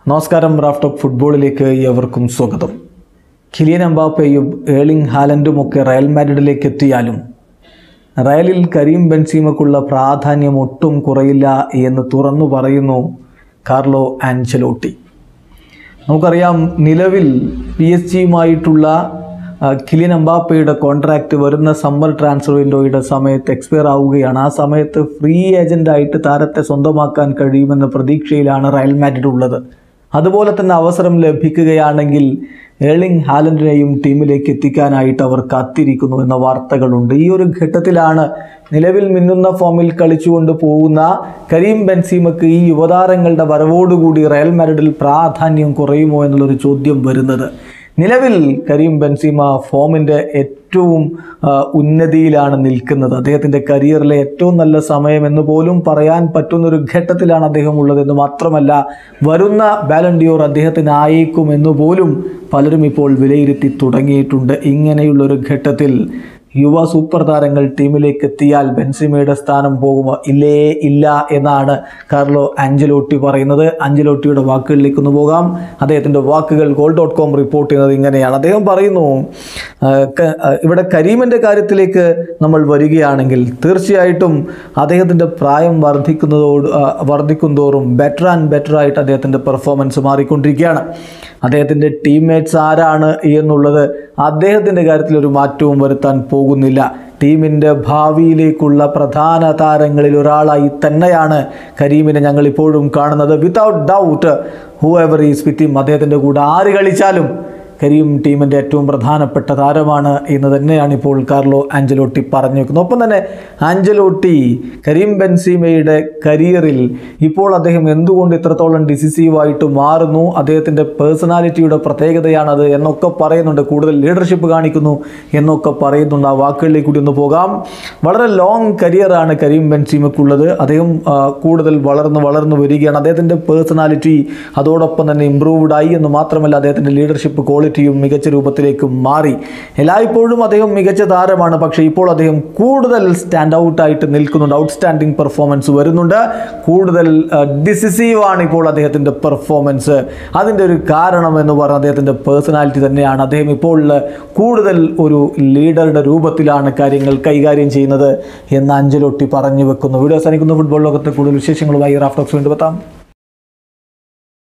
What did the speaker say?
നമസ്കാരം raft of ഫുട്ബോളിലേക്ക് ഏവർക്കും സ്വാഗതം കിലിയൻ എംബാപ്പയും ഏളിംഗ് ഹാലൻഡും ഒക്കെ റയൽ മാഡ്രിഡിലേക്ക് എത്തിയാലും റയലിൽ കരീം ബെൻസീമക്കുള്ള പ്രാധാന്യം ഒട്ടും കുറയില്ല എന്ന് തുറന്നു പറയുന്നു കാർലോ ആൻചലോട്ടി നമുക്കറിയാം നിലവിൽ പി എസ് ജിയുമായിട്ടുള്ള കിലിയൻ എംബാപ്പയുടെ കോൺട്രാക്റ്റ് വരുന്ന സമ്മർ ട്രാൻസ്ഫർ വിൻഡോയുടെ സമയത്ത് എക്സ്പയർ ആവുകയാണ് ആ സമയത്ത് ഫ്രീ ഏജൻ്റായിട്ട് താരത്തെ സ്വന്തമാക്കാൻ കഴിയുമെന്ന പ്രതീക്ഷയിലാണ് റയൽ മാഡ്രിഡ് ഉള്ളത് അതുപോലെ തന്നെ അവസരം ലഭിക്കുകയാണെങ്കിൽ ഏളിംഗ് ഹാലൻഡിനെയും ടീമിലേക്ക് എത്തിക്കാനായിട്ട് അവർ കാത്തിരിക്കുന്നു എന്ന വാർത്തകളുണ്ട് ഈ ഒരു ഘട്ടത്തിലാണ് നിലവിൽ മിന്നുന്ന ഫോമിൽ കളിച്ചുകൊണ്ട് പോകുന്ന കരീം ബെൻസീമക്ക് ഈ യുവതാരങ്ങളുടെ വരവോടുകൂടി റയൽ മാഡ്രിഡിൽ പ്രാധാന്യം കുറയുമോ എന്നുള്ളൊരു ചോദ്യം വരുന്നത് നിലവിൽ കരീം ബെൻസീമ ഫോമിൻ്റെ ഏറ്റവും ആ, ഉന്നതിയിലാണ് നിൽക്കുന്നത് അദ്ദേഹത്തിൻ്റെ കരിയറിലെ ഏറ്റവും നല്ല സമയം എന്ന് പോലും പറയാൻ പറ്റുന്നൊരു ഘട്ടത്തിലാണ് അദ്ദേഹം ഉള്ളതെന്ന് മാത്രമല്ല വരുന്ന ബാലൻഡിയോർ അദ്ദേഹത്തിനായേക്കും എന്ന് പോലും പലരും ഇപ്പോൾ വിലയിരുത്തി തുടങ്ങിയിട്ടുണ്ട് ഇങ്ങനെയുള്ളൊരു ഘട്ടത്തിൽ യുവ സൂപ്പർ താരങ്ങൾ ടീമിലേക്ക് എത്തിയാൽ ബെൻസിമയുടെ സ്ഥാനം പോകുമോ ഇല്ലേ ഇല്ല എന്നാണ് കാർലോ ആഞ്ചലോട്ടി പറയുന്നത് ആഞ്ചലോട്ടിയുടെ വാക്കുകളിലേക്ക് ഒന്ന് പോകാം അദ്ദേഹത്തിൻ്റെ വാക്കുകൾ ഗോൾ ഡോട്ട് കോം റിപ്പോർട്ട് ചെയ്യുന്നത് ഇങ്ങനെയാണ് അദ്ദേഹം പറയുന്നു ആ, ക- ആ, ഇവിടെ കരീമിൻ്റെ കാര്യത്തിലേക്ക് നമ്മൾ വരികയാണെങ്കിൽ തീർച്ചയായിട്ടും അദ്ദേഹത്തിൻ്റെ പ്രായം വർദ്ധിക്കുന്നതോട് ആ, വർദ്ധിക്കുന്തോറും ബെറ്റർ ആൻഡ് ബെറ്റർ ആയിട്ട് അദ്ദേഹത്തിൻ്റെ പെർഫോമൻസ് മാറിക്കൊണ്ടിരിക്കുകയാണ് അദ്ദേഹത്തിൻ്റെ ടീംമേറ്റ്സ് ആരാണ് എന്നുള്ളത് അദ്ദേഹത്തിൻ്റെ കാര്യത്തിൽ ഒരു മാറ്റവും വരുത്താൻ പോകുന്നില്ല ടീമിൻ്റെ ഭാവിയിലേക്കുള്ള പ്രധാന താരങ്ങളിൽ ഒരാളായി തന്നെയാണ് കരീമിനെ ഞങ്ങൾ ഇപ്പോഴും കാണുന്നത് without doubt whoever is with him അദ്ദേഹത്തിൻ്റെ കൂടെ ആര് കളിച്ചാലും കരീം ടീമിൻ്റെ ഏറ്റവും പ്രധാനപ്പെട്ട താരമാണ് എന്ന് തന്നെയാണ് ഇപ്പോൾ കാർലോ ആഞ്ചലോട്ടി പറഞ്ഞു വെക്കുന്നത് ഒപ്പം തന്നെ ആഞ്ചലോട്ടി കരീം ബെൻസീമയുടെ കരിയറിൽ ഇപ്പോൾ അദ്ദേഹം എന്തുകൊണ്ട് ഇത്രത്തോളം ഡിസിസീവായിട്ട് മാറുന്നു അദ്ദേഹത്തിൻ്റെ പേഴ്സണാലിറ്റിയുടെ പ്രത്യേകതയാണത് എന്നൊക്കെ പറയുന്നുണ്ട് കൂടുതൽ ലീഡർഷിപ്പ് കാണിക്കുന്നു എന്നൊക്കെ പറയുന്നുണ്ട് ആ വാക്കുകളിലേക്ക് കൂടി ഒന്ന് പോകാം വളരെ ലോങ് കരിയറാണ് കരീം ബെൻസീമക്കുള്ളത് അദ്ദേഹം ആ, കൂടുതൽ വളർന്ന് വളർന്നു വരികയാണ് അദ്ദേഹത്തിൻ്റെ പേഴ്സണാലിറ്റി അതോടൊപ്പം തന്നെ ഇമ്പ്രൂവ്ഡ് ആയി എന്ന് മാത്രമല്ല അദ്ദേഹത്തിൻ്റെ ലീഡർഷിപ്പ് ക്വാളിറ്റിയും മികച്ച രൂപത്തിലേക്ക് മാറി എല്ലായ്പ്പോഴും അദ്ദേഹം മികച്ച താരമാണ് പക്ഷേ ഇപ്പോൾ അദ്ദേഹം കൂടുതൽ സ്റ്റാൻഡ് ഔട്ട് ആയിട്ട് നിൽക്കുന്നുണ്ട് ഔട്ട്സ്റ്റാൻഡിങ് പെർഫോമൻസ് വരുന്നുണ്ട് കൂടുതൽ ഡിസിസീവ് ആണ് ഇപ്പോൾ അദ്ദേഹത്തിൻ്റെ പെർഫോമൻസ് അതിൻ്റെ ഒരു കാരണം എന്ന് പറഞ്ഞാൽ അദ്ദേഹത്തിൻ്റെ പേഴ്സണാലിറ്റി തന്നെയാണ് അദ്ദേഹം ഇപ്പോൾ കൂടുതൽ ഒരു ലീഡറുടെ രൂപത്തിലാണ് കാര്യങ്ങൾ കൈകാര്യം ചെയ്യുന്നത് എന്ന് അഞ്ചലോട്ടി പറഞ്ഞു വെക്കുന്നു വീഡിയോ അവസാനിക്കുന്ന ഫുട്ബോൾ ലോകത്തെ കൂടുതൽ വിശേഷങ്ങളുമായി റാഫ്റ്റോക്സ് വീണ്ടും എത്താം